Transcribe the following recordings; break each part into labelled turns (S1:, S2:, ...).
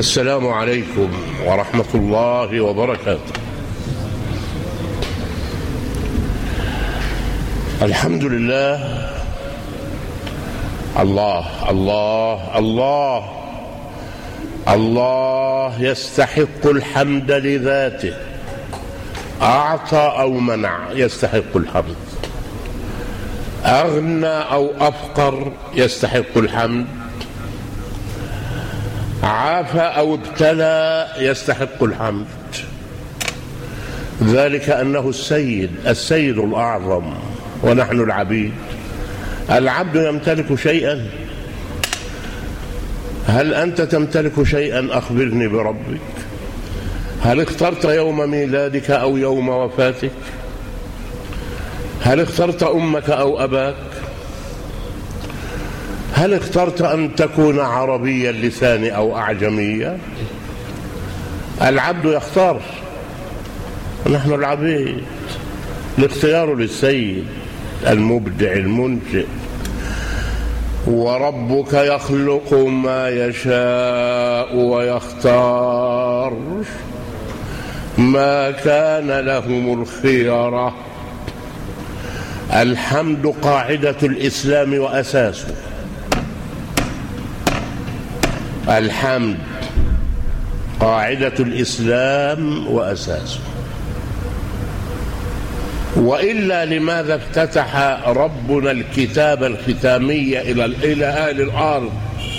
S1: السلام عليكم ورحمة الله وبركاته الحمد لله الله الله الله الله يستحق الحمد لذاته أعطى أو منع يستحق الحمد أغنى أو أفقر يستحق الحمد عافى أو ابتلى يستحق الحمد ذلك أنه السيد السيد الأعظم ونحن العبيد العبد يمتلك شيئا هل أنت تمتلك شيئا أخبرني بربك هل اخترت يوم ميلادك أو يوم وفاتك هل اخترت أمك أو أباك هل اخترت أن تكون عربي اللسان أو أعجميا العبد يختار نحن العبيد الاختيار للسيد المبدع المنشئ وربك يخلق ما يشاء ويختار ما كان لهم الخيره الحمد قاعده الاسلام واساسه الحمد قاعده الاسلام واساسه والا لماذا افتتح ربنا الكتاب الختامي الى الى اهل الارض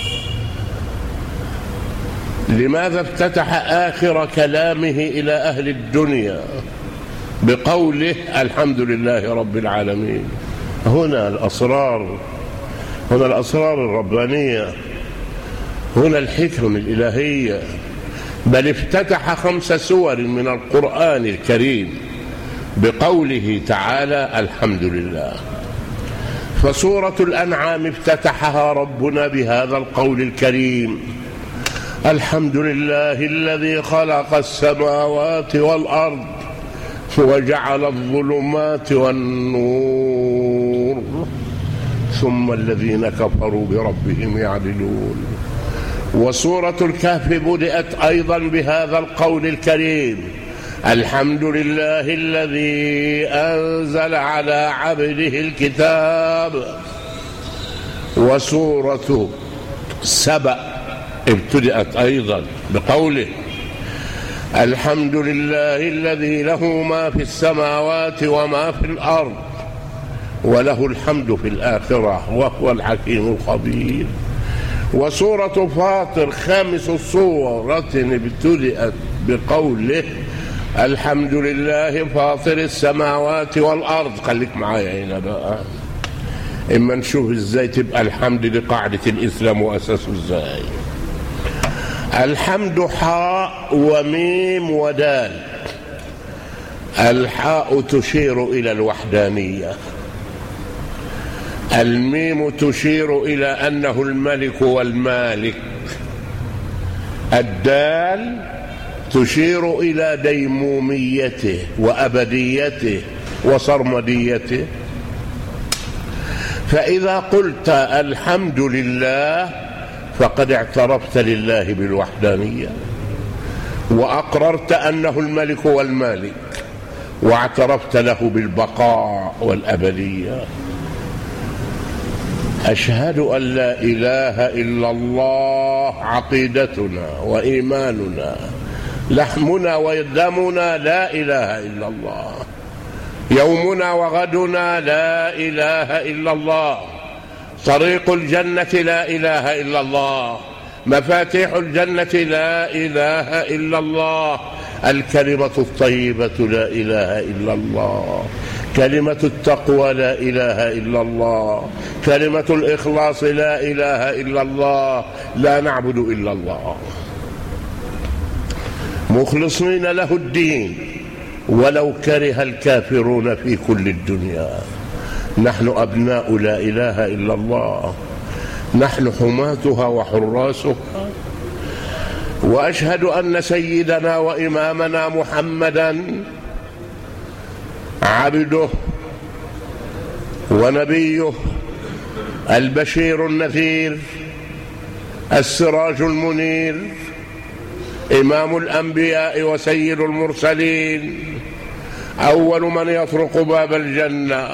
S1: لماذا افتتح اخر كلامه الى اهل الدنيا بقوله الحمد لله رب العالمين هنا الاسرار هنا الاسرار الربانيه هنا الحكم الالهيه بل افتتح خمس سور من القران الكريم بقوله تعالى الحمد لله فسورة الأنعام افتتحها ربنا بهذا القول الكريم الحمد لله الذي خلق السماوات والأرض وجعل الظلمات والنور ثم الذين كفروا بربهم يعدلون وسورة الكهف بدأت أيضا بهذا القول الكريم الحمد لله الذي أنزل على عبده الكتاب وسورة سبأ ابتدأت أيضا بقوله الحمد لله الذي له ما في السماوات وما في الأرض وله الحمد في الآخرة وهو الحكيم الخبير وسورة فاطر خامس سورة ابتدأت بقوله الحمد لله فاطر السماوات والارض خليك معايا هنا بقى اما نشوف ازاي تبقى الحمد دي قاعده الاسلام واساسه ازاي الحمد حاء وميم ودال الحاء تشير الى الوحدانيه الميم تشير الى انه الملك والمالك الدال تشير الى ديموميته وابديته وصرمديته فاذا قلت الحمد لله فقد اعترفت لله بالوحدانيه واقررت انه الملك والمالك واعترفت له بالبقاء والابديه اشهد ان لا اله الا الله عقيدتنا وايماننا لحمنا ودمنا لا اله الا الله يومنا وغدنا لا اله الا الله طريق الجنه لا اله الا الله مفاتيح الجنه لا اله الا الله الكلمه الطيبه لا اله الا الله كلمة التقوى لا إله إلا الله كلمة الإخلاص لا إله إلا الله لا نعبد إلا الله مخلصين له الدين ولو كره الكافرون في كل الدنيا نحن أبناء لا إله إلا الله نحن حماتها وحراسها وأشهد أن سيدنا وإمامنا محمدا عبده ونبيه البشير النذير السراج المنير إمام الأنبياء وسيد المرسلين أول من يطرق باب الجنة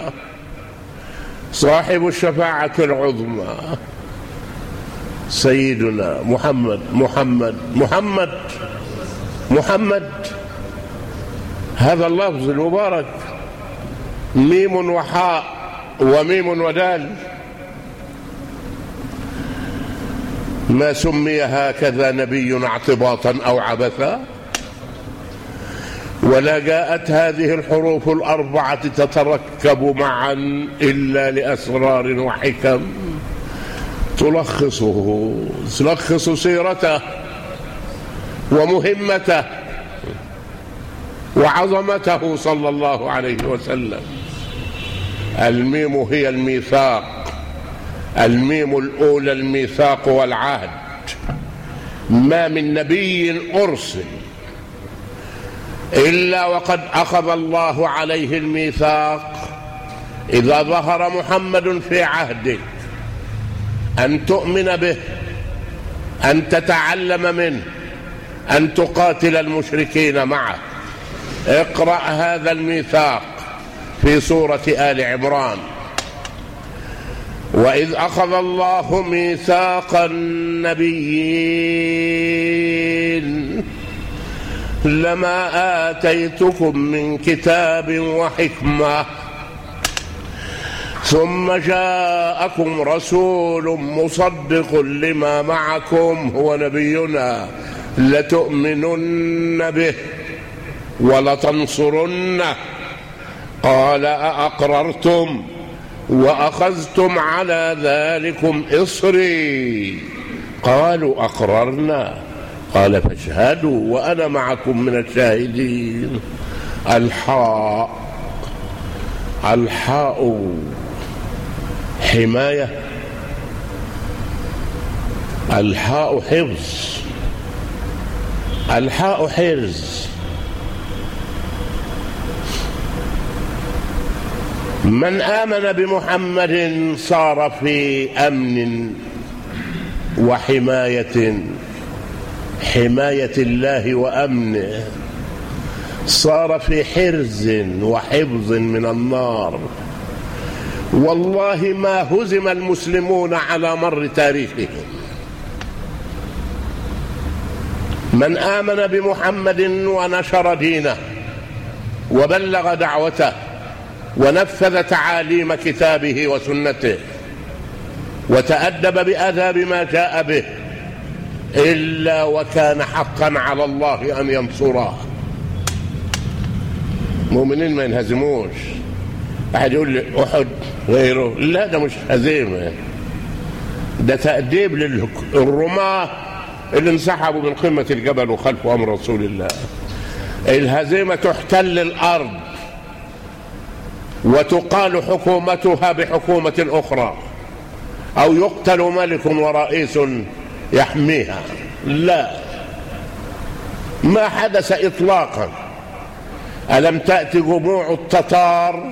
S1: صاحب الشفاعة العظمى سيدنا محمد محمد محمد محمد هذا اللفظ المبارك ميم وحاء وميم ودال ما سمي هكذا نبي اعتباطا أو عبثا ولا جاءت هذه الحروف الأربعة تتركب معا إلا لأسرار وحكم تلخصه تلخص سيرته ومهمته وعظمته صلى الله عليه وسلم الميم هي الميثاق الميم الأولى الميثاق والعهد ما من نبي أرسل إلا وقد أخذ الله عليه الميثاق إذا ظهر محمد في عهدك أن تؤمن به أن تتعلم منه أن تقاتل المشركين معه اقرأ هذا الميثاق في سورة آل عمران وإذ أخذ الله ميثاق النبيين لما آتيتكم من كتاب وحكمة ثم جاءكم رسول مصدق لما معكم هو نبينا لتؤمنن به ولتنصرنه قال أأقررتم وأخذتم على ذلكم إصري قالوا أقررنا قال فاشهدوا وأنا معكم من الشاهدين الحاء الحاء حماية الحاء حفظ الحاء حرز من آمن بمحمد صار في أمن وحماية حماية الله وأمنه صار في حرز وحفظ من النار والله ما هزم المسلمون على مر تاريخهم من آمن بمحمد ونشر دينه وبلغ دعوته ونفذ تعاليم كتابه وسنته وتأدب بآداب ما جاء به إلا وكان حقا على الله أن ينصره مؤمنين ما ينهزموش أحد يقول لي أحد غيره لا ده مش هزيمة ده تأديب للرماة اللي انسحبوا من قمة الجبل وخلفوا أمر رسول الله الهزيمة تحتل الأرض وتقال حكومتها بحكومة أخرى أو يقتل ملك ورئيس يحميها لا ما حدث إطلاقا ألم تأتي جموع التتار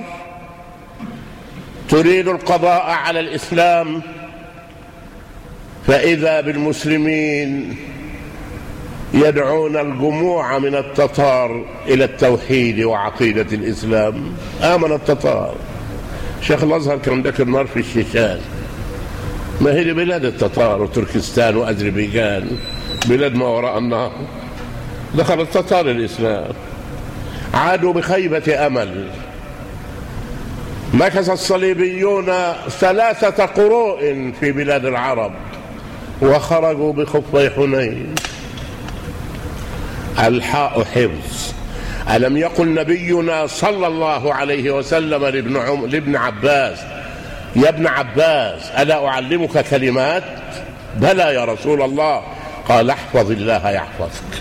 S1: تريد القضاء على الإسلام فإذا بالمسلمين يدعون الجموع من التتار إلى التوحيد وعقيدة الإسلام آمن التتار شيخ الأزهر كان ذاك النار في الشيشان ما هي بلاد التتار وتركستان وأذربيجان بلاد ما وراء النهر دخل التتار الإسلام عادوا بخيبة أمل مكث الصليبيون ثلاثة قروء في بلاد العرب وخرجوا بخفي حنين الحاء حفظ ألم يقل نبينا صلى الله عليه وسلم لابن, عم... لابن عباس يا ابن عباس ألا أعلمك كلمات بلى يا رسول الله قال احفظ الله يحفظك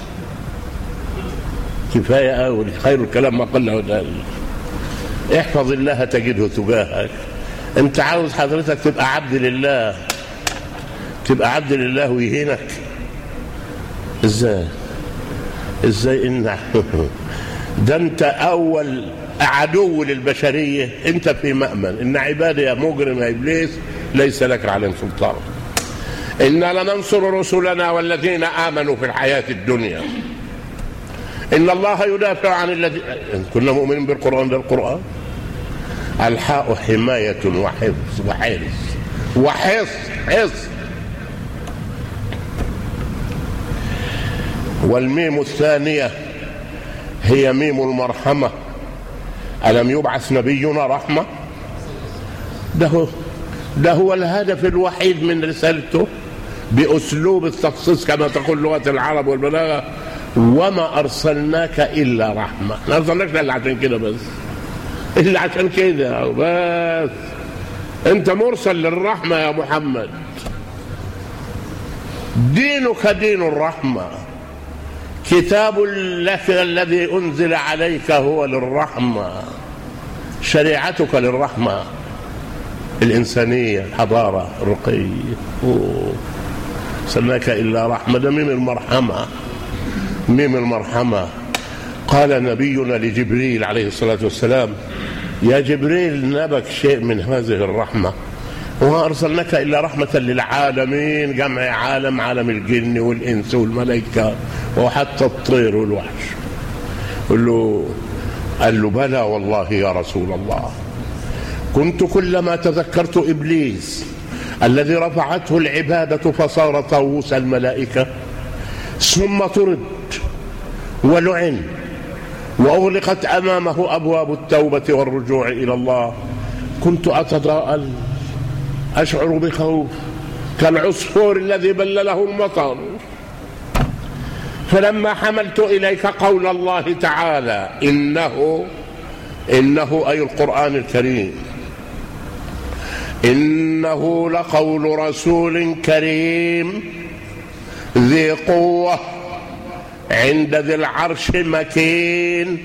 S1: كفاية أول خير الكلام ما قل ودل احفظ الله تجده تجاهك انت عاوز حضرتك تبقى عبد لله تبقى عبد لله ويهينك ازاي ازاي ان ده انت اول عدو للبشريه انت في مامن ان عبادي يا مجرم يا ابليس ليس لك عليهم سلطان إنا لننصر رسلنا والذين آمنوا في الحياة الدنيا إن الله يدافع عن الذين كنا مؤمنين بالقرآن بالقرآن الحاء حماية وحفظ وحرص وحفظ حفظ والميم الثانية هي ميم المرحمة ألم يبعث نبينا رحمة ده هو ده هو الهدف الوحيد من رسالته بأسلوب التخصيص كما تقول لغة العرب والبلاغة وما أرسلناك إلا رحمة ما أرسلناك إلا عشان كده بس إلا عشان كده بس أنت مرسل للرحمة يا محمد دينك دين الرحمة كتاب لك الذي أنزل عليك هو للرحمة شريعتك للرحمة الإنسانية الحضارة الرقي سماك إلا رحمة ده ميم المرحمة ميم المرحمة قال نبينا لجبريل عليه الصلاة والسلام يا جبريل نبك شيء من هذه الرحمة وما أرسلناك إلا رحمة للعالمين جمع عالم عالم الجن والإنس والملائكة وحتى الطير والوحش قل له قال له بلى والله يا رسول الله كنت كلما تذكرت إبليس الذي رفعته العبادة فصار طاووس الملائكة ثم طرد ولعن وأغلقت أمامه أبواب التوبة والرجوع إلى الله كنت أتضاءل أشعر بخوف كالعصفور الذي بلله المطر فلما حملت إليك قول الله تعالى إنه إنه أي القرآن الكريم إنه لقول رسول كريم ذي قوة عند ذي العرش مكين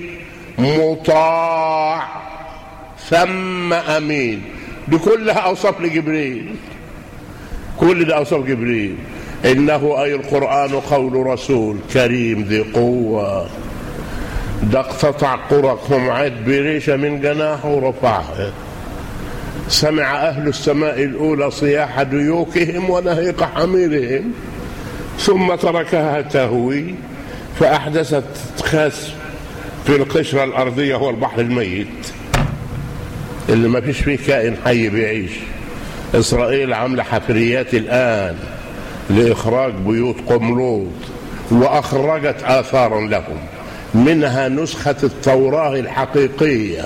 S1: مطاع ثم أمين دي كلها أوصاف لجبريل كل ده أوصاف جبريل إنه أي القرآن قول رسول كريم ذي قوة ده اقتطع قرقهم عد بريشة من جناحه ورفعها سمع أهل السماء الأولى صياح ديوكهم ونهيق حميرهم ثم تركها تهوي فأحدثت خسف في القشرة الأرضية هو البحر الميت اللي ما فيش فيه كائن حي بيعيش إسرائيل عاملة حفريات الآن لإخراج بيوت قملوط وأخرجت آثارا لهم منها نسخة التوراة الحقيقية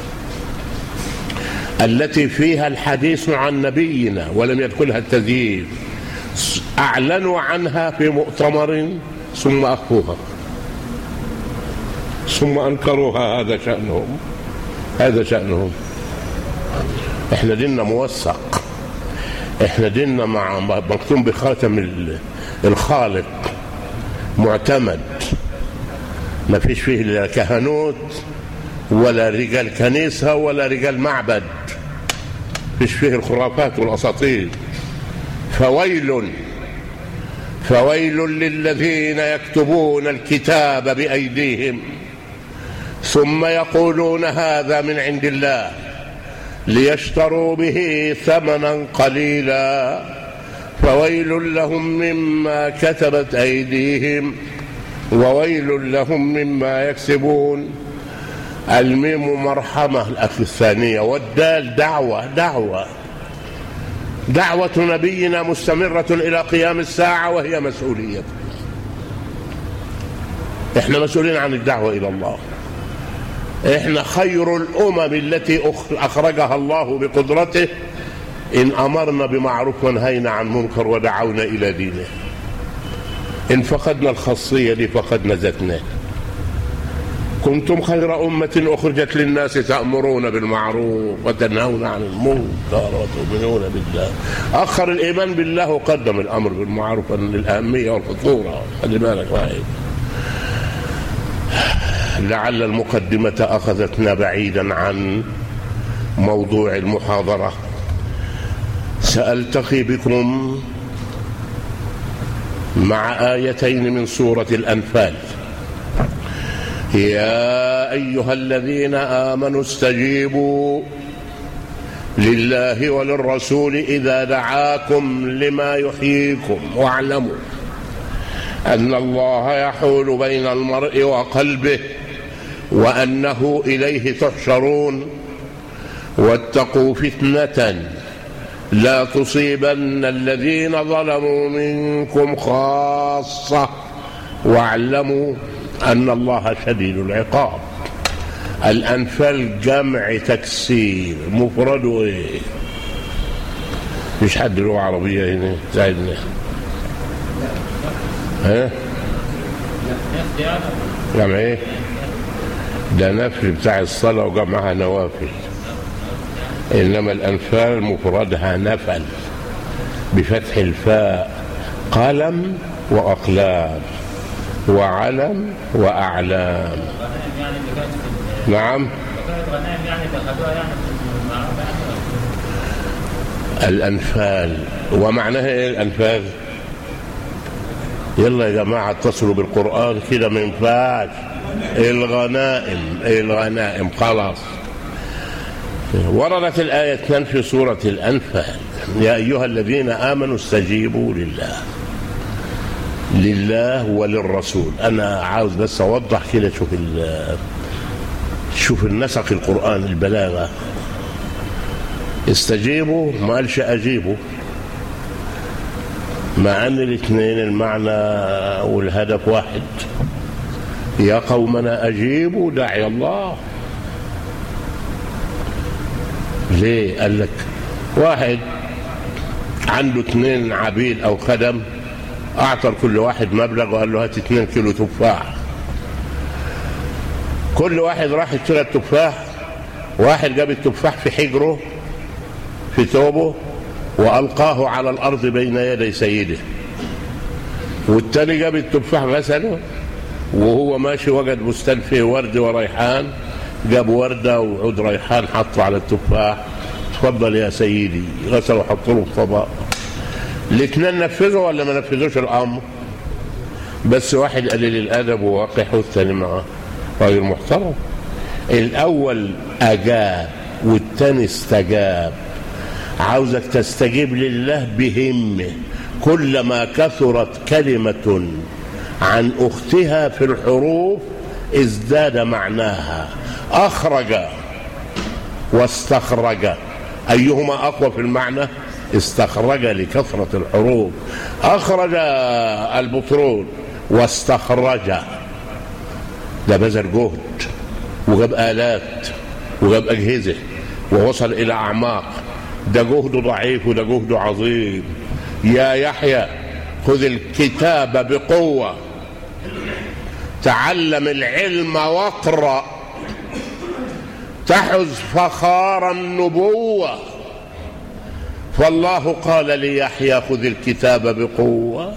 S1: التي فيها الحديث عن نبينا ولم يدخلها التزييف أعلنوا عنها في مؤتمر ثم أخفوها ثم أنكروها هذا شأنهم هذا شأنهم احنا ديننا موثق احنا ديننا مع مكتوم بخاتم الخالق معتمد ما فيش فيه لا كهنوت ولا رجال كنيسة ولا رجال معبد فيش فيه الخرافات والأساطير فويل فويل للذين يكتبون الكتاب بأيديهم ثم يقولون هذا من عند الله ليشتروا به ثمنا قليلا فويل لهم مما كتبت أيديهم وويل لهم مما يكسبون الميم مرحمة الأخ الثانية والدال دعوة دعوة دعوة نبينا مستمرة إلى قيام الساعة وهي مسؤولية احنا مسؤولين عن الدعوة إلى الله احنا خير الأمم التي أخرجها الله بقدرته إن أمرنا بمعروف ونهينا عن منكر ودعونا إلى دينه إن فقدنا الخاصية دي فقدنا ذاتنا كنتم خير أمة أخرجت للناس تأمرون بالمعروف وتنهون عن المنكر وتؤمنون بالله أخر الإيمان بالله وقدم الأمر بالمعروف للأهمية والخطورة خلي بالك معي لعل المقدمة أخذتنا بعيدا عن موضوع المحاضرة سألتقي بكم مع آيتين من سورة الأنفال يا أيها الذين آمنوا استجيبوا لله وللرسول إذا دعاكم لما يحييكم واعلموا أن الله يحول بين المرء وقلبه وأنه إليه تحشرون واتقوا فتنة لا تصيبن الذين ظلموا منكم خاصة واعلموا أن الله شديد العقاب الأنفال جمع تكسير مفرده إيه مش حد له عربية هنا ساعدنا ها جمع ايه ده نفل بتاع الصلاة وجمعها نوافل إنما الأنفال مفردها نفل بفتح الفاء قلم وأقلام وعلم وأعلام نعم الأنفال ومعناها إيه الأنفال يلا يا جماعة اتصلوا بالقرآن كده ما ينفعش الغنائم الغنائم خلاص وردت الآية اثنان في سورة الأنفال يا أيها الذين آمنوا استجيبوا لله لله وللرسول أنا عاوز بس أوضح كده شوف شوف النسق القرآن البلاغة استجيبوا ما قالش أجيبوا مع أن الاثنين المعنى والهدف واحد يا قومنا أجيبوا داعي الله ليه قال لك واحد عنده اثنين عبيد أو خدم أعطى كل واحد مبلغ وقال له هات اثنين كيلو تفاح كل واحد راح اشترى التفاح واحد جاب التفاح في حجره في ثوبه وألقاه على الأرض بين يدي سيده والتاني جاب التفاح غسله وهو ماشي وجد بستان فيه ورد وريحان جاب وردة وعود ريحان حطه على التفاح تفضل يا سيدي غسل وحط له في طبق الاثنين نفذوا ولا ما نفذوش الامر بس واحد قليل الادب ووقح والثاني معاه راجل محترم الاول اجاب والثاني استجاب عاوزك تستجيب لله بهمه كلما كثرت كلمه عن اختها في الحروف ازداد معناها اخرج واستخرج ايهما اقوى في المعنى استخرج لكثرة الحروف أخرج البترول واستخرج ده بذل جهد وجاب آلات وجاب أجهزة ووصل إلى أعماق ده جهده ضعيف وده جهده عظيم يا يحيى خذ الكتاب بقوة تعلم العلم واقرأ تحز فخار النبوه فالله قال ليحيى خذ الكتاب بقوة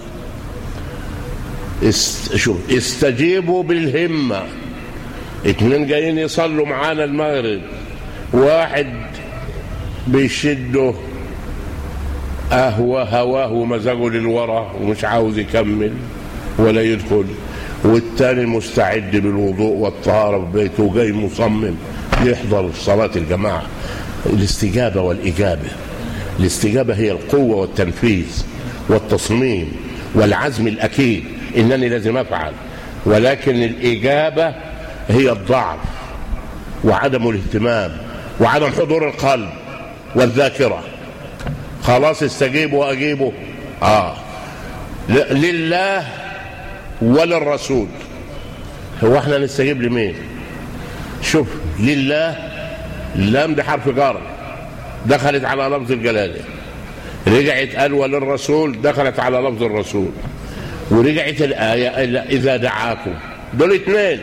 S1: است... شوف استجيبوا بالهمة اتنين جايين يصلوا معانا المغرب واحد بيشده أهوى هواه ومزاجه للورا ومش عاوز يكمل ولا يدخل والتاني مستعد بالوضوء والطهارة في بيته وجاي مصمم يحضر صلاة الجماعة الاستجابة والإجابة الاستجابة هي القوة والتنفيذ والتصميم والعزم الأكيد إنني لازم أفعل ولكن الإجابة هي الضعف وعدم الاهتمام وعدم حضور القلب والذاكرة خلاص استجيبوا وأجيبوا آه لله وللرسول هو احنا نستجيب لمين شوف لله اللام ده حرف جار دخلت على لفظ الجلاله رجعت قال وللرسول دخلت على لفظ الرسول ورجعت الآية إذا دعاكم دول اثنين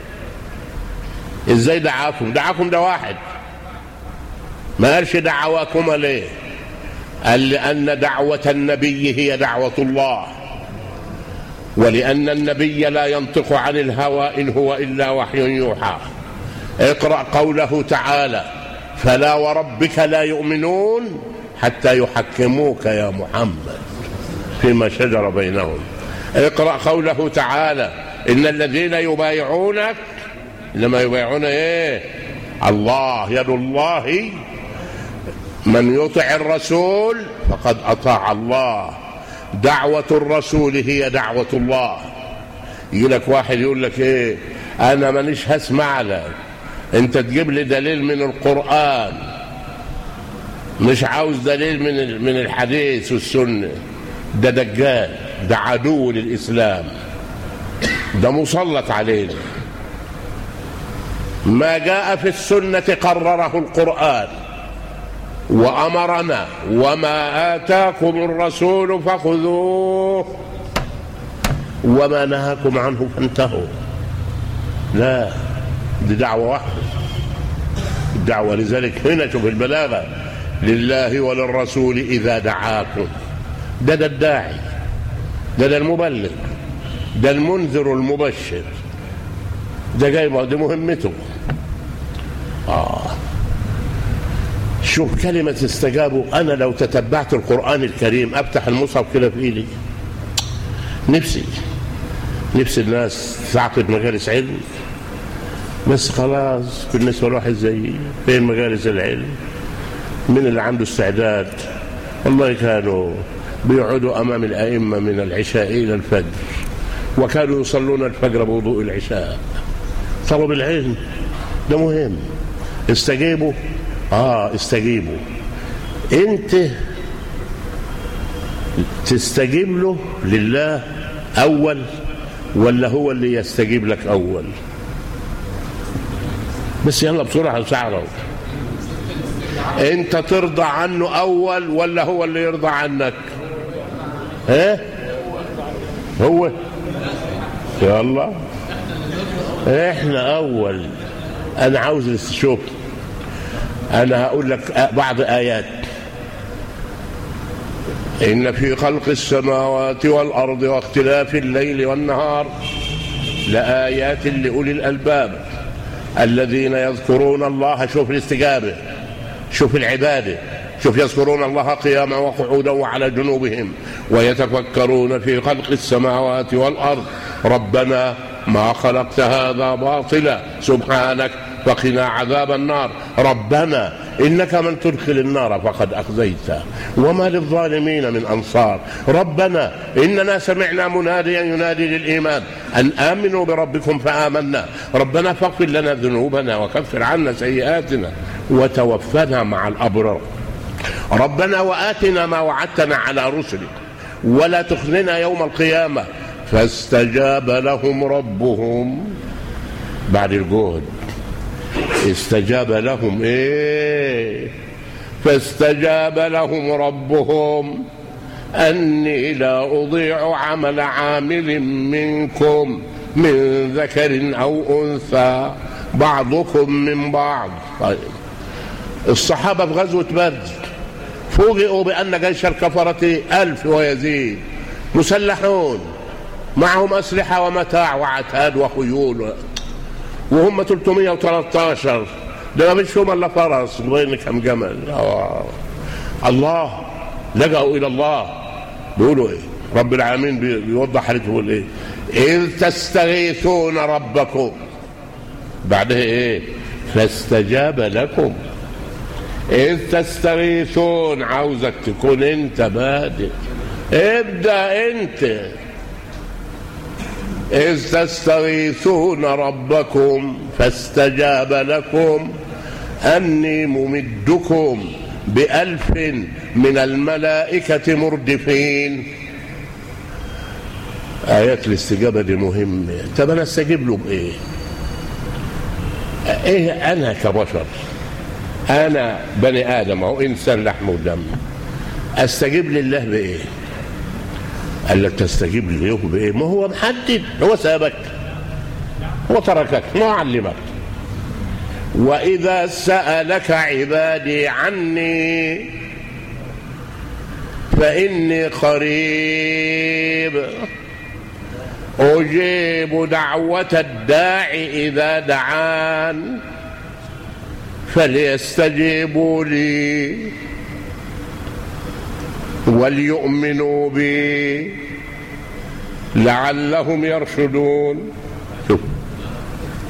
S1: ازاي دعاكم دعاكم ده واحد ما قالش دعواكما ليه قال لأن دعوة النبي هي دعوة الله ولأن النبي لا ينطق عن الهوى إن هو إلا وحي يوحى اقرأ قوله تعالى فلا وربك لا يؤمنون حتى يحكموك يا محمد فيما شجر بينهم اقرأ قوله تعالى إن الذين يبايعونك إنما يبايعون إيه الله يد الله من يطع الرسول فقد اطاع الله دعوه الرسول هي دعوه الله يجي لك واحد يقول لك ايه انا مانيش هسمع لك انت تجيب لي دليل من القران مش عاوز دليل من من الحديث والسنه ده دجال ده عدو للاسلام ده مسلط علينا ما جاء في السنه قرره القران وامرنا وما اتاكم الرسول فخذوه وما نهاكم عنه فانتهوا لا دي دعوه واحده الدعوه لذلك هنا شوف البلاغه لله وللرسول اذا دعاكم ده ده الداعي ده ده المبلغ ده المنذر المبشر ده جاي دي مهمته آه شوف كلمة استجابوا أنا لو تتبعت القرآن الكريم أفتح المصحف كده في إيدي نفسي نفسي الناس تعقد مجالس علم بس خلاص كل الناس واحد زي فين مجالس العلم من اللي عنده استعداد والله كانوا بيقعدوا أمام الأئمة من العشاء إلى الفجر وكانوا يصلون الفجر بوضوء العشاء طلب العلم ده مهم استجيبوا اه استجيبوا انت تستجيب له لله اول ولا هو اللي يستجيب لك اول بس يلا بسرعه سعره انت ترضى عنه اول ولا هو اللي يرضى عنك ها هو يلا احنا اول انا عاوز شوف انا هقول لك بعض ايات ان في خلق السماوات والارض واختلاف الليل والنهار لايات لاولي الالباب الذين يذكرون الله شوف الاستجابه شوف العباده شوف يذكرون الله قياما وقعودا وعلى جنوبهم ويتفكرون في خلق السماوات والارض ربنا ما خلقت هذا باطلا سبحانك فقنا عذاب النار ربنا إنك من تدخل النار فقد أخزيته وما للظالمين من أنصار ربنا إننا سمعنا مناديا ينادي للإيمان أن آمنوا بربكم فآمنا ربنا فاغفر لنا ذنوبنا وكفر عنا سيئاتنا وتوفنا مع الأبرار ربنا وآتنا ما وعدتنا على رسلك ولا تخزنا يوم القيامة فاستجاب لهم ربهم بعد الجهد استجاب لهم ايه فاستجاب لهم ربهم اني لا اضيع عمل عامل منكم من ذكر او انثى بعضكم من بعض طيب الصحابه في غزوه بدر فوجئوا بان جيش الكفره الف ويزيد مسلحون معهم اسلحه ومتاع وعتاد وخيول وهم 313 ده ما فيش فيهم الا فرس وين كم جمل آه. الله لجأوا الى الله بيقولوا ايه رب العالمين بيوضح حالته بيقول ايه اذ تستغيثون ربكم بعدها ايه فاستجاب لكم اذ تستغيثون عاوزك تكون انت بادئ ابدا انت إذ تستغيثون ربكم فاستجاب لكم أني ممدكم بألف من الملائكة مردفين آيات الاستجابة دي مهمة طب أنا استجيب له بإيه إيه أنا كبشر أنا بني آدم أو إنسان لحم ودم أستجيب لله بإيه قال لك تستجيب له بايه ما هو محدد هو سابك هو تركك ما علمك واذا سالك عبادي عني فاني قريب اجيب دعوه الداعي اذا دعان فليستجيبوا لي وليؤمنوا بي لعلهم يرشدون شوف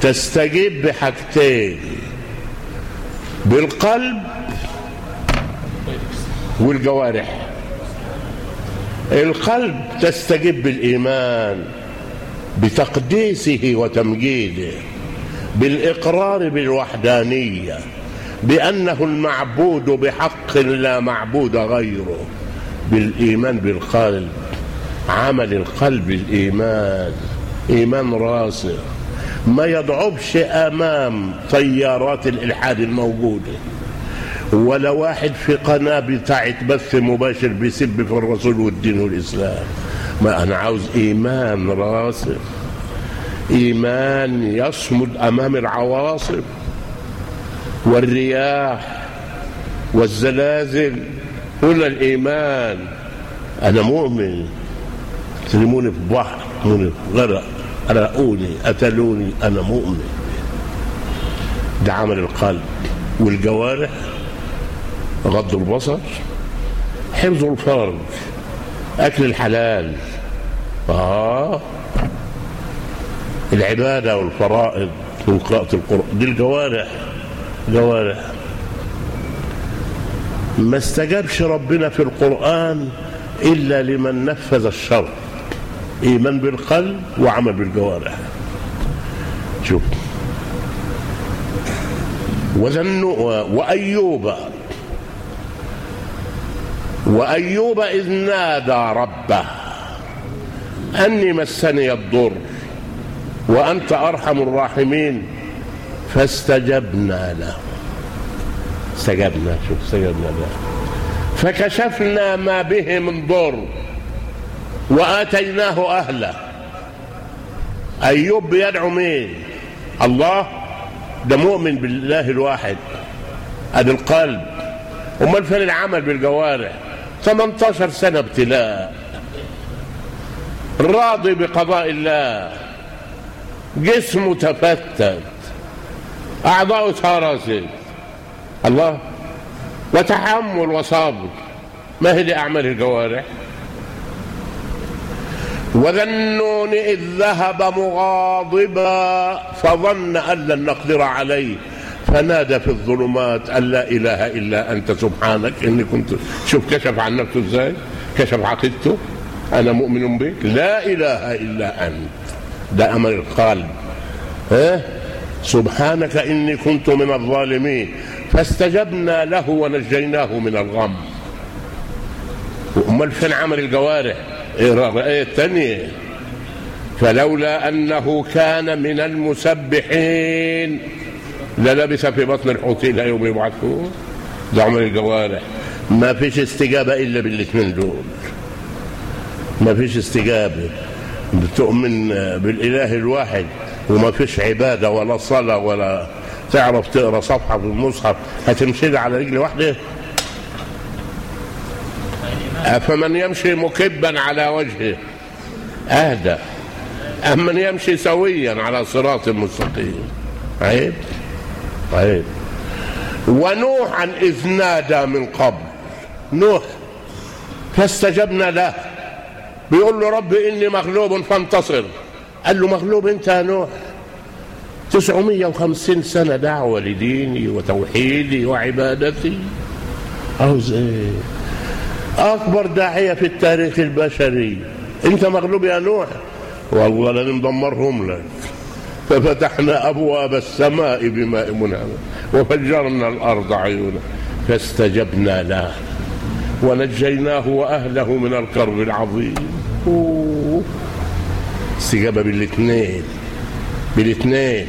S1: تستجيب بحاجتين بالقلب والجوارح القلب تستجيب بالإيمان بتقديسه وتمجيده بالإقرار بالوحدانية بأنه المعبود بحق لا معبود غيره بالإيمان بالقلب عمل القلب الإيمان إيمان راسخ ما يضعفش أمام تيارات الإلحاد الموجودة ولا واحد في قناة بتاعت بث مباشر بيسب في الرسول والدين والإسلام ما أنا عاوز إيمان راسخ إيمان يصمد أمام العواصف والرياح والزلازل هنا الإيمان أنا مؤمن ترموني في بحر ترموني في غرق رأوني قتلوني أنا مؤمن ده عمل القلب والجوارح غض البصر حفظ الفرج أكل الحلال آه العبادة والفرائض وقراءة القرآن دي الجوارح جوارح ما استجابش ربنا في القرآن إلا لمن نفذ الشر إيمان بالقلب وعمل بالجوارح شوف وذنوا وأيوب وأيوب إذ نادى ربه أني مسني الضر وأنت أرحم الراحمين فاستجبنا له استجبنا شوف استجبنا له فكشفنا ما به من ضر وآتيناه أهله أيوب بيدعو مين الله ده مؤمن بالله الواحد ادي القلب امال فين العمل بالجوارح 18 سنه ابتلاء راضي بقضاء الله جسمه تفتت اعضاؤه تهرست الله وتحمل وصبر ما هي دي اعمال الجوارح وذا النون إذ ذهب مغاضبا فظن أن لن نقدر عليه فنادى في الظلمات أن لا إله إلا أنت سبحانك إني كنت شوف كشف عن نفسه إزاي كشف عقيدته أنا مؤمن بك لا إله إلا أنت ده أمر القلب ها سبحانك إني كنت من الظالمين فاستجبنا له ونجيناه من الغم أمال فين عمل الجوارح الآية الثانية فلولا أنه كان من المسبحين للبث في بطن الحوت إلى يوم يبعثون ده عمر الجوارح ما فيش استجابة إلا بالاثنين دول ما فيش استجابة بتؤمن بالإله الواحد وما فيش عبادة ولا صلاة ولا تعرف تقرا صفحة في المصحف هتمشي على رجل واحدة أفمن يمشي مكبا على وجهه أهدى أم من يمشي سويا على صراط مستقيم عيب عيب ونوحا إذ نادى من قبل نوح فاستجبنا له بيقول له رب إني مغلوب فانتصر قال له مغلوب أنت يا نوح تسعمية وخمسين سنة دعوة لديني وتوحيدي وعبادتي عاوز ايه اكبر داعيه في التاريخ البشري انت مغلوب يا نوح والله لندمرهم لك ففتحنا ابواب السماء بماء منهمر وفجرنا الارض عيونا فاستجبنا له ونجيناه واهله من الكرب العظيم أوه. استجابه بالاثنين بالاثنين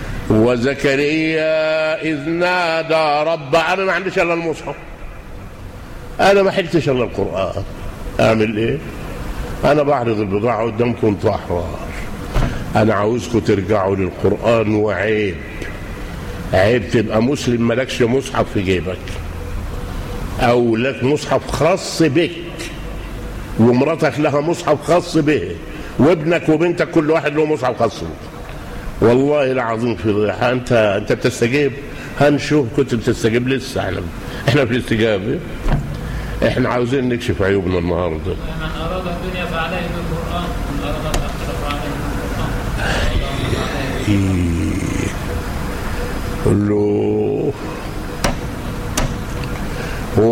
S1: وزكريا اذ نادى رب انا ما عنديش الا المصحف انا ما حلتش الا القران اعمل ايه انا بعرض البضاعه قدامكم احرار انا عاوزكم ترجعوا للقران وعيب عيب تبقى مسلم مالكش مصحف في جيبك او لك مصحف خاص بك ومراتك لها مصحف خاص به وابنك وبنتك كل واحد له مصحف خاص به والله العظيم في ضيحة انت انت بتستجيب هنشوف كنت بتستجيب لسه احنا احنا في الاستجابه احنا عاوزين نكشف عيوبنا النهارده
S2: من أراد الدنيا فعليه بالقرآن من أراد الآخرة فعليه بالقرآن
S1: قل له هو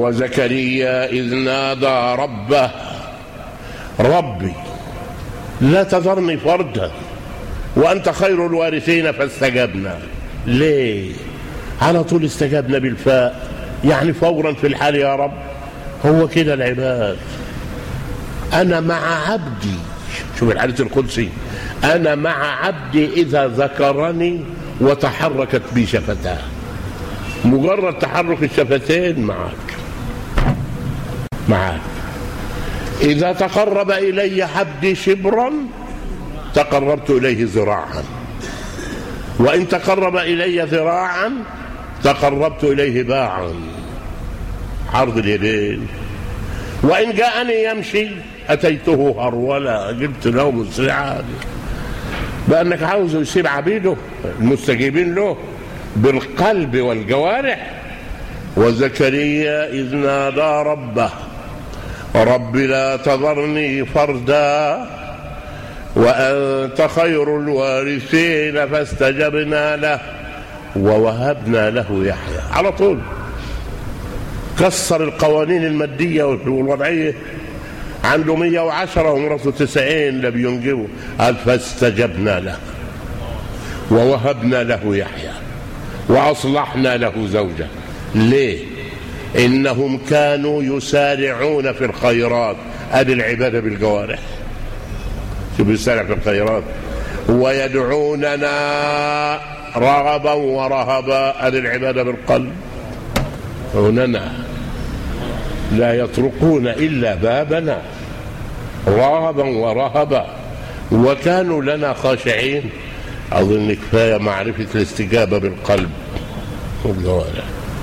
S1: وزكريا إذ نادى ربه ربي لا تذرني فردا وأنت خير الوارثين فاستجبنا ليه على طول استجبنا بالفاء يعني فورا في الحال يا رب هو كده العباد أنا مع عبدي شوف الحديث القدسي أنا مع عبدي إذا ذكرني وتحركت بي شفتاه مجرد تحرك الشفتين معك معك إذا تقرب إلي عبدي شبرا تقربت إليه ذراعا وإن تقرب إلي ذراعا تقربت إليه باعا عرض اليدين وإن جاءني يمشي أتيته هرولا جبت له مسرعا بأنك عاوزه يصير عبيده المستجيبين له بالقلب والجوارح وزكريا إذ نادى ربه رب لا تذرني فردا وأنت خير الوارثين فاستجبنا له ووهبنا له يحيى على طول كسر القوانين المادية والوضعية عنده 110 ومرته 90 لا بينجبوا قال فاستجبنا له ووهبنا له يحيى وأصلحنا له زوجة ليه إنهم كانوا يسارعون في الخيرات أدي العبادة بالجوارح شوف يسارع في الخيرات ويدعوننا رغبا ورهبا أدي العبادة بالقلب هننا لا يطرقون إلا بابنا رغبا ورهبا وكانوا لنا خاشعين أظن كفاية معرفة الاستجابة بالقلب والجوارح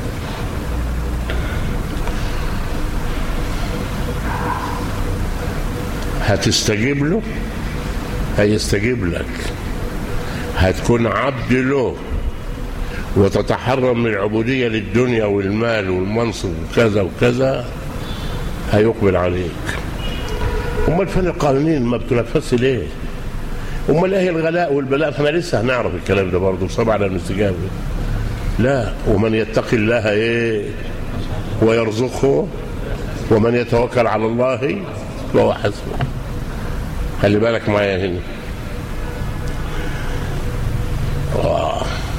S1: هتستجيب له هيستجيب لك هتكون عبد له وتتحرم من العبودية للدنيا والمال والمنصب وكذا وكذا هيقبل عليك امال فين القوانين ما بتنفذش ليه امال ايه الغلاء والبلاء فاحنا لسه هنعرف الكلام ده برضه صعب على الاستجابه لا ومن يتق الله ايه ويرزقه ومن يتوكل على الله فهو حسبه خلي بالك معايا هنا آه.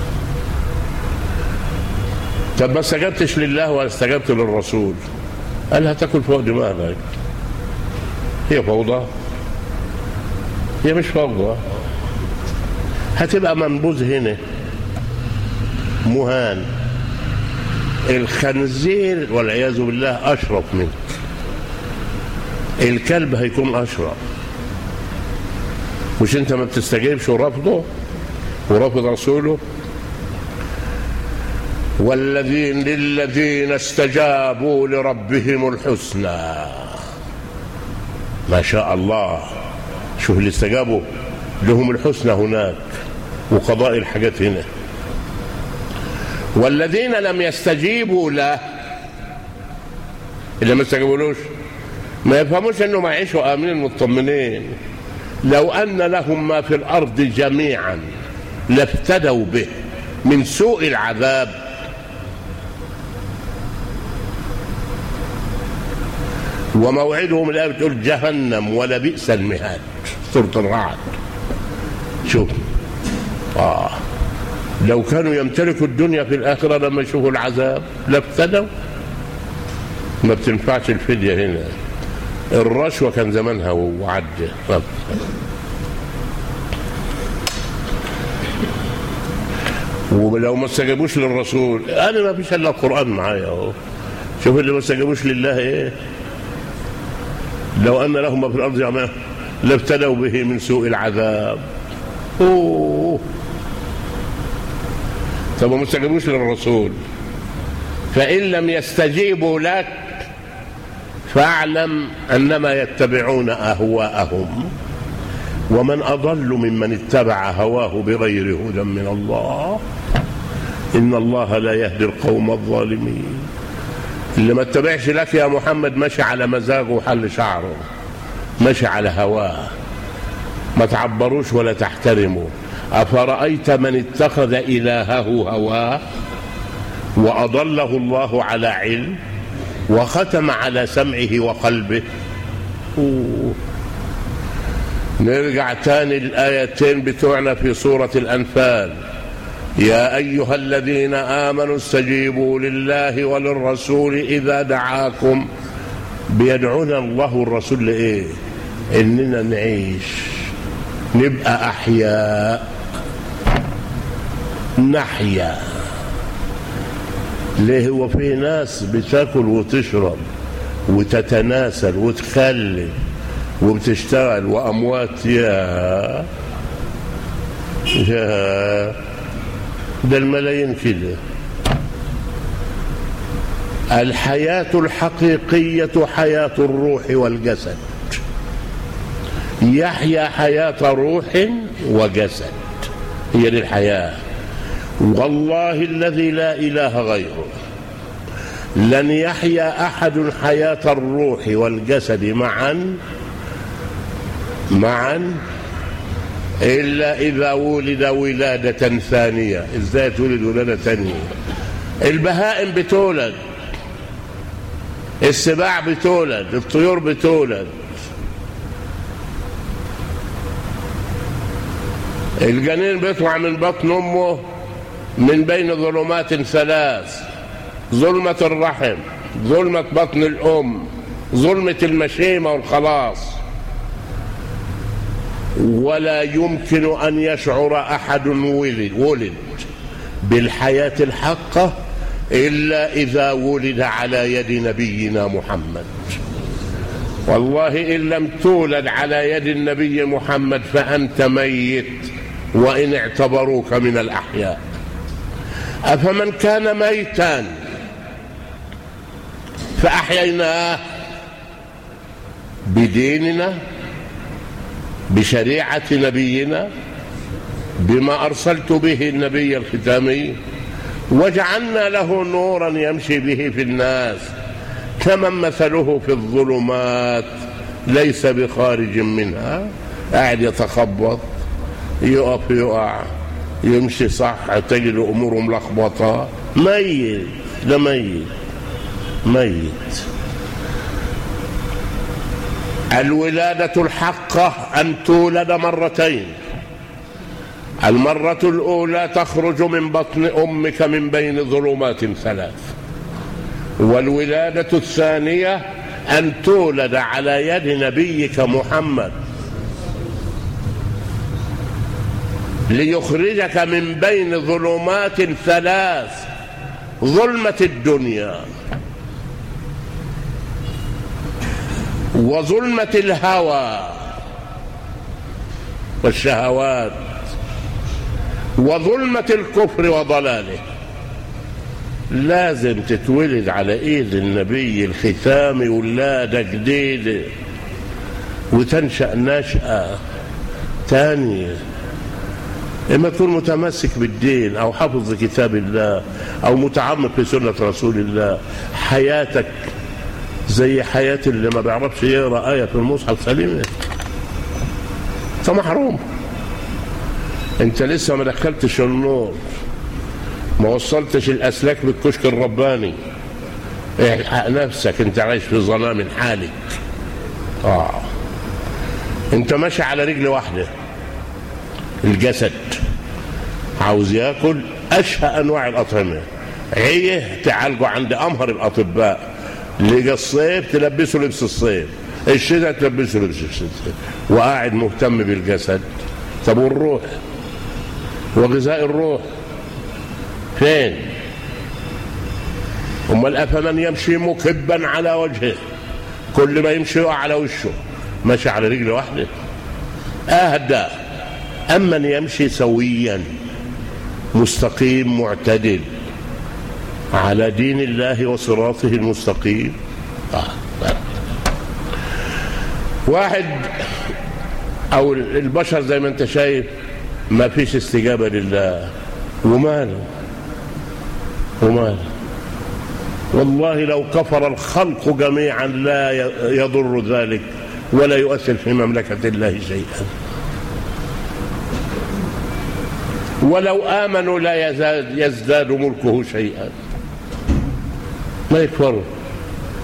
S1: طب ما استجبتش لله ولا استجبت للرسول قال هتاكل فوق دماغك هي فوضى هي مش فوضى هتبقى منبوذ هنا مهان الخنزير والعياذ بالله اشرف منك الكلب هيكون اشرف مش انت ما بتستجيبش ورفضه ورفض رسوله والذين للذين استجابوا لربهم الحسنى ما شاء الله شوف اللي استجابوا لهم الحسنى هناك وقضاء الحاجات هنا والذين لم يستجيبوا له اللي ما استجابولوش ما يفهموش انهم يعيشوا امنين مطمنين لو ان لهم ما في الارض جميعا لافتدوا به من سوء العذاب وموعدهم الآية بتقول جهنم ولبئس المهاد سورة الرعد شوف آه لو كانوا يمتلكوا الدنيا في الآخرة لما يشوفوا العذاب لافتدوا ما بتنفعش الفدية هنا الرشوة كان زمانها وعدى ولو ما استجابوش للرسول انا ما فيش الا القران معايا اهو شوف اللي ما استجابوش لله ايه لو ان لهم ما في الارض جميعا لابتلوا به من سوء العذاب اوه طب ما استجابوش للرسول فان لم يستجيبوا لك فاعلم انما يتبعون اهواءهم ومن اضل ممن اتبع هواه بغير هدى من الله ان الله لا يهدي القوم الظالمين اللي ما اتبعش لك يا محمد ماشي على مزاجه وحل شعره ماشي على هواه ما تعبروش ولا تحترموا افرايت من اتخذ الهه هواه واضله الله على علم وختم على سمعه وقلبه أوه. نرجع تاني الآيتين بتوعنا في سورة الأنفال يا أيها الذين آمنوا استجيبوا لله وللرسول إذا دعاكم بيدعونا الله والرسول لإيه إننا نعيش نبقى أحياء نحيا ليه هو في ناس بتاكل وتشرب وتتناسل وتخلف وبتشتغل وأموات يا يا ده الملايين كده الحياة الحقيقية حياة الروح والجسد يحيا حياة روح وجسد هي دي الحياة والله الذي لا إله غيره لن يحيا أحد حياة الروح والجسد معا معا إلا إذا ولد ولادة ثانية إزاي تولد ولادة ثانية البهائم بتولد السباع بتولد الطيور بتولد الجنين بيطلع من بطن امه من بين ظلمات ثلاث ظلمة الرحم ظلمة بطن الام ظلمة المشيمة والخلاص ولا يمكن ان يشعر احد ولد ولد بالحياة الحقة الا اذا ولد على يد نبينا محمد والله ان لم تولد على يد النبي محمد فانت ميت وإن اعتبروك من الأحياء أفمن كان ميتا فأحييناه بديننا بشريعة نبينا بما أرسلت به النبي الختامي وجعلنا له نورا يمشي به في الناس كمن مثله في الظلمات ليس بخارج منها قاعد يتخبط يقف يقع يمشي صح تجد اموره ملخبطه ميت ده ميت ميت الولادة الحقة أن تولد مرتين المرة الأولى تخرج من بطن أمك من بين ظلمات ثلاث والولادة الثانية أن تولد على يد نبيك محمد ليخرجك من بين ظلمات ثلاث ظلمة الدنيا وظلمة الهوى والشهوات وظلمة الكفر وضلاله لازم تتولد على ايد النبي الختامي ولادة جديدة وتنشأ نشأة تانية إما تكون متمسك بالدين أو حافظ كتاب الله أو متعمق في سنة رسول الله حياتك زي حياة اللي ما بيعرفش يقرأ آية في المصحف سليمة أنت محروم أنت لسه ما دخلتش النور ما وصلتش الأسلاك بالكشك الرباني الحق نفسك أنت عايش في ظلام حالك آه أنت ماشي على رجل واحدة الجسد عاوز ياكل اشهى انواع الاطعمه عيه تعالجوا عند امهر الاطباء لقى الصيف تلبسه لبس الصيف الشتاء تلبسه لبس الشتاء وقاعد مهتم بالجسد طب والروح وغذاء الروح فين امال افمن يمشي مكبا على وجهه كل ما يمشي يقع على وشه ماشي على رجل واحده اهدى أمن يمشي سويا مستقيم معتدل على دين الله وصراطه المستقيم واحد أو البشر زي ما أنت شايف ما فيش استجابة لله وماله وماله والله لو كفر الخلق جميعا لا يضر ذلك ولا يؤثر في مملكة الله شيئا ولو آمنوا لا يزداد, يزداد ملكه شيئا ما يكفروا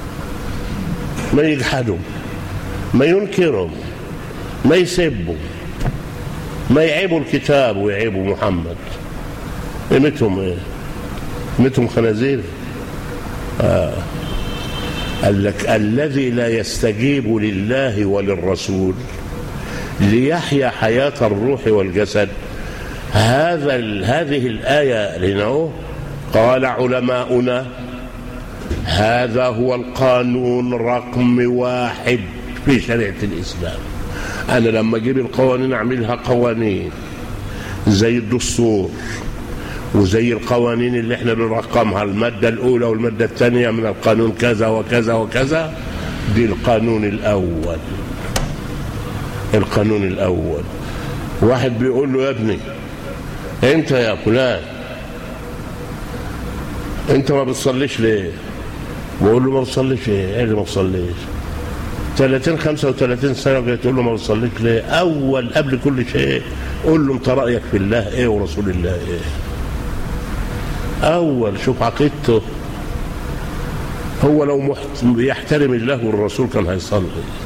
S1: ما يجحدهم ما ينكرهم ما يسبوا ما يعيبوا الكتاب ويعيبوا محمد قيمتهم ايه قيمتهم خنازير آه. قال لك الذي لا يستجيب لله وللرسول ليحيا حياة الروح والجسد هذا هذه الآية لنعوه قال علماؤنا هذا هو القانون رقم واحد في شريعة الإسلام أنا لما أجيب القوانين أعملها قوانين زي الدستور وزي القوانين اللي احنا بنرقمها المادة الأولى والمادة الثانية من القانون كذا وكذا وكذا دي القانون الأول القانون الأول واحد بيقول له يا ابني انت يا فلان انت ما بتصليش ليه بقول له ما بتصليش ايه ايه اللي ما بتصليش 30 35 سنه جاي تقول له ما بتصليش ليه اول قبل كل شيء قول له انت رايك في الله ايه ورسول الله ايه اول شوف عقيدته هو لو محت... يحترم الله والرسول كان هيصلي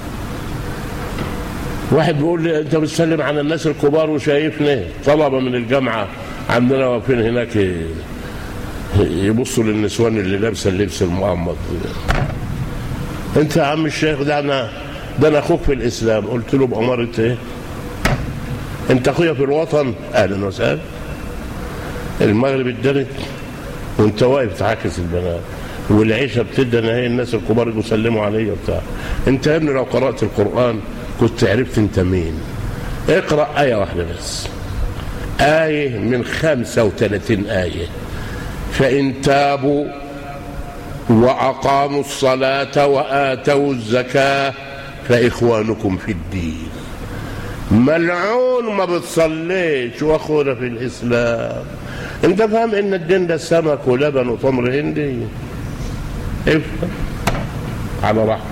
S1: واحد بيقول لي انت بتسلم على الناس الكبار وشايفني طلبه من الجامعه عندنا واقفين هناك يبصوا للنسوان اللي لابسه اللبس المغمض انت يا عم الشيخ ده انا ده انا اخوك في الاسلام قلت له باماره ايه انت اخويا في الوطن اهلا وسهلا المغرب ادانت وانت واقف تعاكس البنات والعيشه بتدن اهي الناس الكبار يسلموا عليا وبتاع انت يا ابني لو قرات القران كنت عرفت انت مين اقرا ايه واحده بس ايه من 35 ايه فان تابوا واقاموا الصلاه واتوا الزكاه فاخوانكم في الدين ملعون ما بتصليش واخونا في الاسلام انت فاهم ان الدين ده سمك ولبن وتمر هندي افهم على راحتك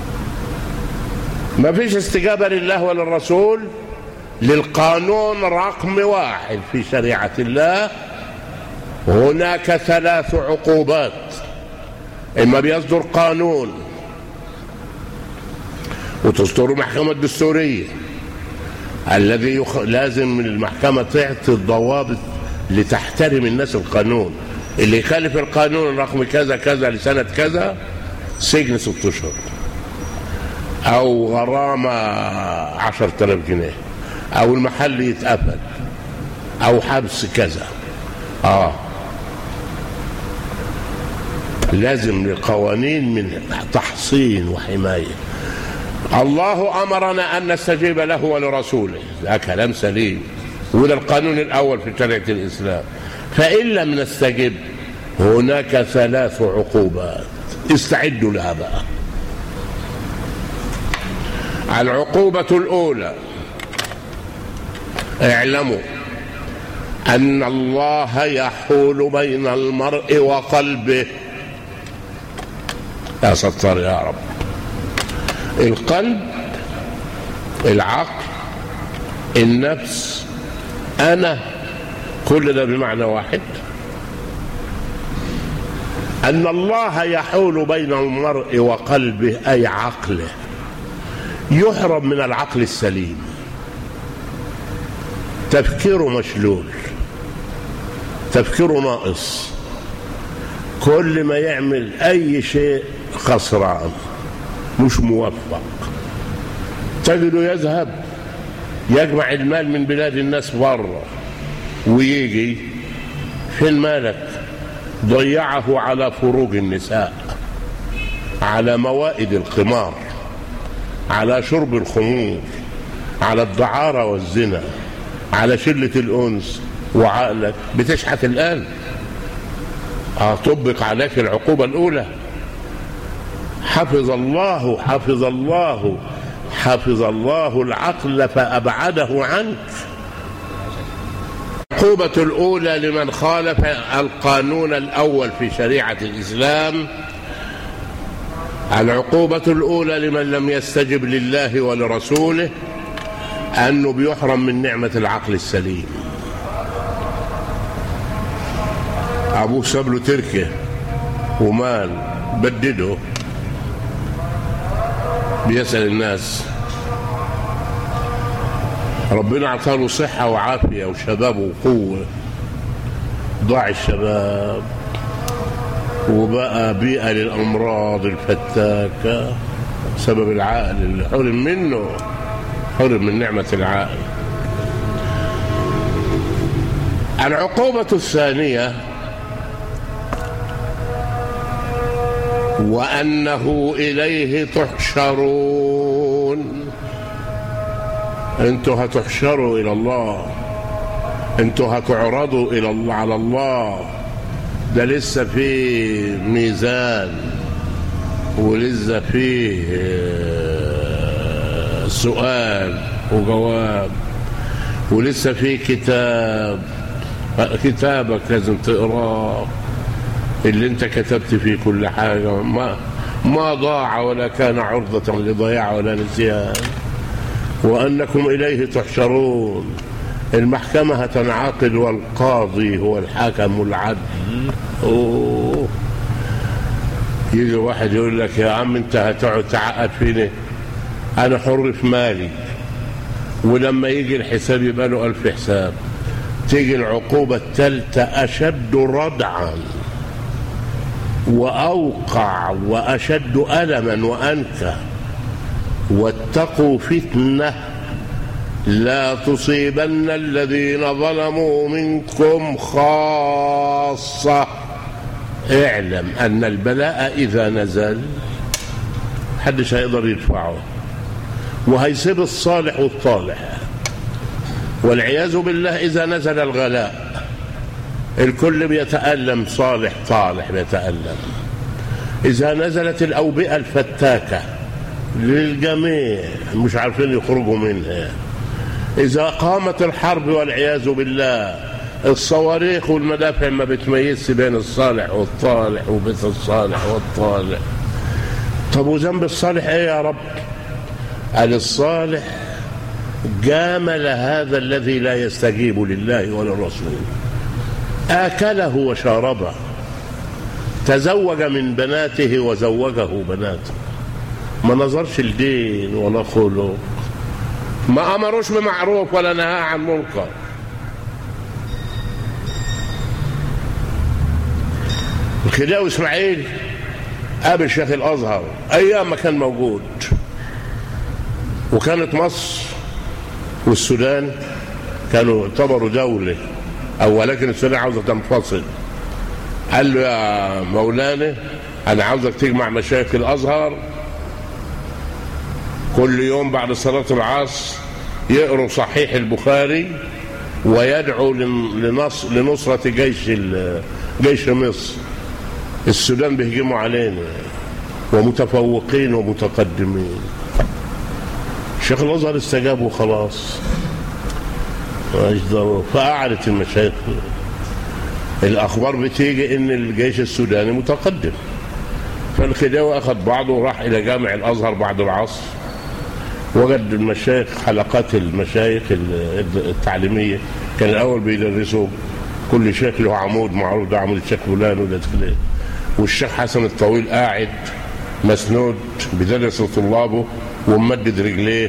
S1: ما فيش استجابة لله وللرسول للقانون رقم واحد في شريعة الله هناك ثلاث عقوبات إما بيصدر قانون وتصدر محكمة دستورية الذي يخ... لازم من المحكمة تعطي الضوابط لتحترم الناس القانون اللي يخالف القانون رقم كذا كذا لسنة كذا سجن ست أشهر أو غرامة عشرة آلاف جنيه أو المحل يتقفل أو حبس كذا آه لازم لقوانين من تحصين وحماية الله أمرنا أن نستجيب له ولرسوله ده كلام سليم وده القانون الأول في شريعة الإسلام فإن لم نستجب هناك ثلاث عقوبات استعدوا لها بقى العقوبة الأولى اعلموا أن الله يحول بين المرء وقلبه يا ستار يا رب القلب العقل النفس أنا كل ده بمعنى واحد أن الله يحول بين المرء وقلبه أي عقله يحرم من العقل السليم تفكيره مشلول تفكيره ناقص كل ما يعمل أي شيء خسران مش موفق تجده يذهب يجمع المال من بلاد الناس بره ويجي فين مالك ضيعه على فروج النساء على موائد القمار على شرب الخمور على الدعارة والزنا على شلة الأنس وعقلك بتشحت الآن أطبق عليك العقوبة الأولى حفظ الله حفظ الله حفظ الله العقل فأبعده عنك العقوبة الأولى لمن خالف القانون الأول في شريعة الإسلام العقوبة الأولى لمن لم يستجب لله ولرسوله أنه بيحرم من نعمة العقل السليم أبوه ساب له تركه ومال بدده بيسأل الناس ربنا اعطاله صحة وعافية وشباب وقوة ضاع الشباب وبقى بيئة للأمراض الفتاكة بسبب العقل اللي حرم منه حرم من نعمة العقل العقوبة الثانية وأنه إليه تحشرون أنتوا هتحشروا إلى الله أنتوا هتعرضوا إلى الله على الله ده لسه في ميزان ولسه فيه آه، سؤال وجواب ولسه في كتاب كتابك لازم تقراه اللي انت كتبت فيه كل حاجة ما ما ضاع ولا كان عرضة لضياع ولا نسيان وأنكم إليه تحشرون المحكمة هتنعقد والقاضي هو الحاكم العدل أوه. يجي واحد يقول لك يا عم انت هتقعد تعقد فيني انا حر في مالي ولما يجي الحساب يبقى له ألف حساب تيجي العقوبة الثالثة أشد ردعا وأوقع وأشد ألما وأنكى واتقوا فتنة لا تصيبن الذين ظلموا منكم خاصة اعلم أن البلاء إذا نزل محدش هيقدر يدفعه وهيسيب الصالح والطالح والعياذ بالله إذا نزل الغلاء الكل بيتألم صالح طالح بيتألم إذا نزلت الأوبئة الفتاكة للجميع مش عارفين يخرجوا منها إذا قامت الحرب والعياذ بالله الصواريخ والمدافع ما بتميزش بين الصالح والطالح وبيت الصالح والطالح طب وذنب الصالح ايه يا رب قال الصالح جامل هذا الذي لا يستجيب لله وللرسول آكله وشاربه تزوج من بناته وزوجه بناته ما نظرش لدين ولا خلق ما أمروش بمعروف ولا نهى عن منكر الخديوي إسماعيل قابل شيخ الأزهر أيام ما كان موجود وكانت مصر والسودان كانوا يعتبروا دولة أو ولكن السودان عاوزة تنفصل قال له يا مولانا أنا عاوزك تجمع مشايخ الأزهر كل يوم بعد صلاة العصر يقروا صحيح البخاري ويدعو لنص لنصرة جيش جيش مصر السودان بيهجموا علينا ومتفوقين ومتقدمين شيخ الازهر استجاب وخلاص فقعدت المشايخ الاخبار بتيجي ان الجيش السوداني متقدم فالخديوي اخذ بعضه وراح الى جامع الازهر بعد العصر وجد المشايخ حلقات المشايخ التعليميه كان الاول بيدرسوا كل شيخ له عمود معروف ده عمود الشيخ فلان وده فلان والشيخ حسن الطويل قاعد مسنود بيدرس لطلابه وممدد رجليه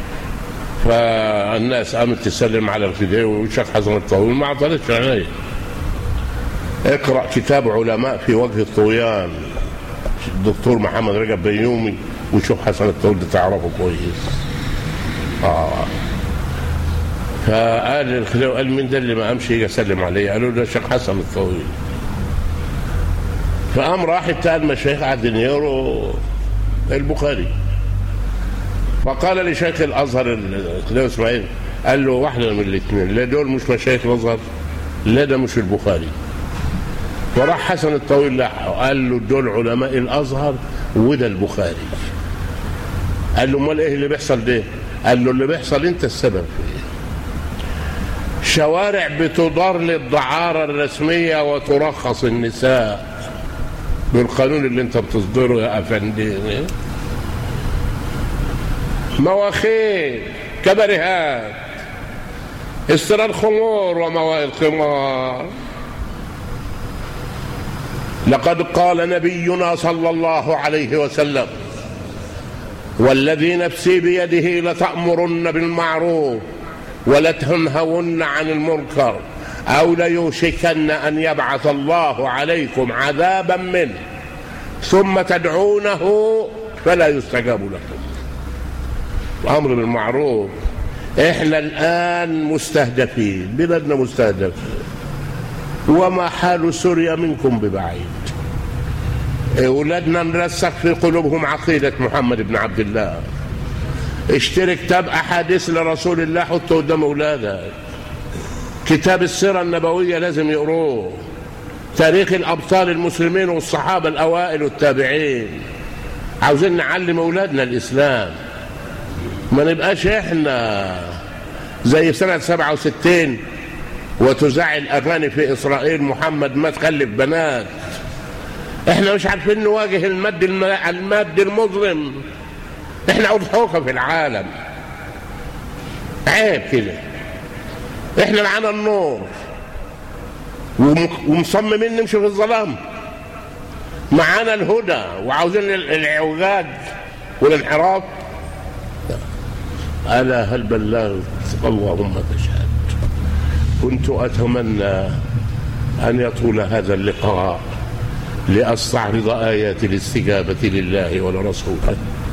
S1: فالناس قامت تسلم على الخديوي والشيخ حسن الطويل ما اعطتش عينيه اقرا كتاب علماء في وجه الطغيان الدكتور محمد رجب بيومي وشوف حسن الطويل ده تعرفه كويس اه فقال الخديوي قال مين ده اللي ما قامش يجي يسلم عليه قالوا ده الشيخ حسن الطويل فقام راح بتاع المشايخ قاعدين يقروا البخاري فقال لشيخ الازهر الخديوي اسماعيل قال له واحده من الاثنين لا دول مش مشايخ الازهر لا ده مش البخاري وراح حسن الطويل لحقه قال له دول علماء الازهر وده البخاري قال له امال ايه اللي بيحصل ده قال له اللي بيحصل انت السبب فيه شوارع بتدار للدعارة الرسمية وترخص النساء بالقانون اللي انت بتصدره يا افندي مواخير كبرهات استراد خمور وموائد خمار لقد قال نبينا صلى الله عليه وسلم والذي نفسي بيده لتأمرن بالمعروف ولتنهون عن المنكر أو ليوشكن أن يبعث الله عليكم عذابا منه ثم تدعونه فلا يستجاب لكم الأمر بالمعروف احنا الآن مستهدفين بلدنا مستهدف وما حال سوريا منكم ببعيد أولادنا نرسخ في قلوبهم عقيدة محمد بن عبد الله اشتري كتاب أحاديث لرسول الله حطه قدام أولادك كتاب السيرة النبوية لازم يقروه تاريخ الأبطال المسلمين والصحابة الأوائل والتابعين عاوزين نعلم أولادنا الإسلام ما نبقاش إحنا زي سنة 67 وتذاع الأغاني في إسرائيل محمد ما تخلف بنات احنا مش عارفين نواجه المد الماد المظلم احنا اضحوكه في العالم عيب كده احنا معانا النور ومصممين نمشي في الظلام معانا الهدى وعاوزين العوجاج والانحراف ألا هل بلغت اللهم تشهد كنت أتمنى أن يطول هذا اللقاء لأستعرض آيات الاستجابة لله ولرسوله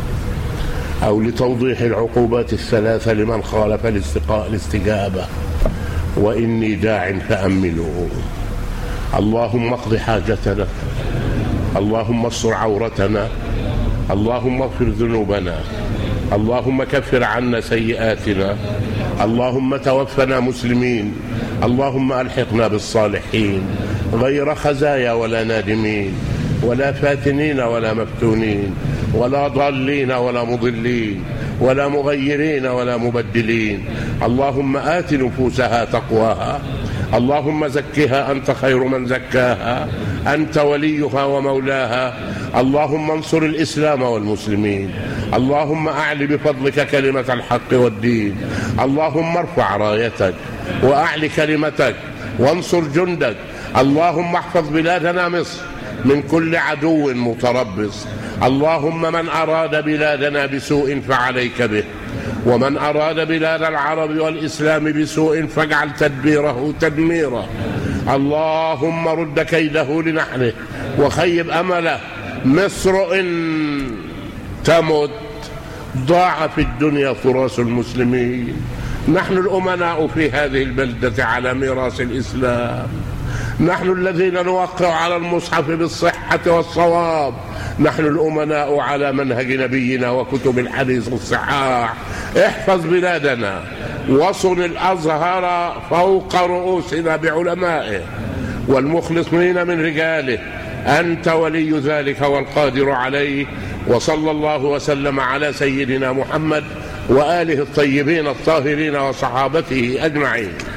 S1: أو لتوضيح العقوبات الثلاثة لمن خالف الاستجابة وإني داع فأمنوا اللهم اقض حاجتنا اللهم استر عورتنا اللهم اغفر ذنوبنا اللهم كفر عنا سيئاتنا اللهم توفنا مسلمين اللهم الحقنا بالصالحين غير خزايا ولا نادمين ولا فاتنين ولا مفتونين ولا ضالين ولا مضلين ولا مغيرين ولا مبدلين اللهم آت نفوسها تقواها اللهم زكها أنت خير من زكاها أنت وليها ومولاها اللهم انصر الإسلام والمسلمين اللهم أعل بفضلك كلمة الحق والدين اللهم ارفع رايتك وأعل كلمتك وانصر جندك اللهم احفظ بلادنا مصر من كل عدو متربص اللهم من أراد بلادنا بسوء فعليك به ومن أراد بلاد العرب والإسلام بسوء فاجعل تدبيره تدميرا اللهم رد كيده لنحره وخيب أمله مصر إن تمت ضاع في الدنيا فرص المسلمين نحن الأمناء في هذه البلدة على ميراث الإسلام نحن الذين نوقع على المصحف بالصحة والصواب نحن الأمناء على منهج نبينا وكتب الحديث الصحاح احفظ بلادنا وصل الأزهر فوق رؤوسنا بعلمائه والمخلصين من رجاله أنت ولي ذلك والقادر عليه وصلى الله وسلم على سيدنا محمد وآله الطيبين الطاهرين وصحابته أجمعين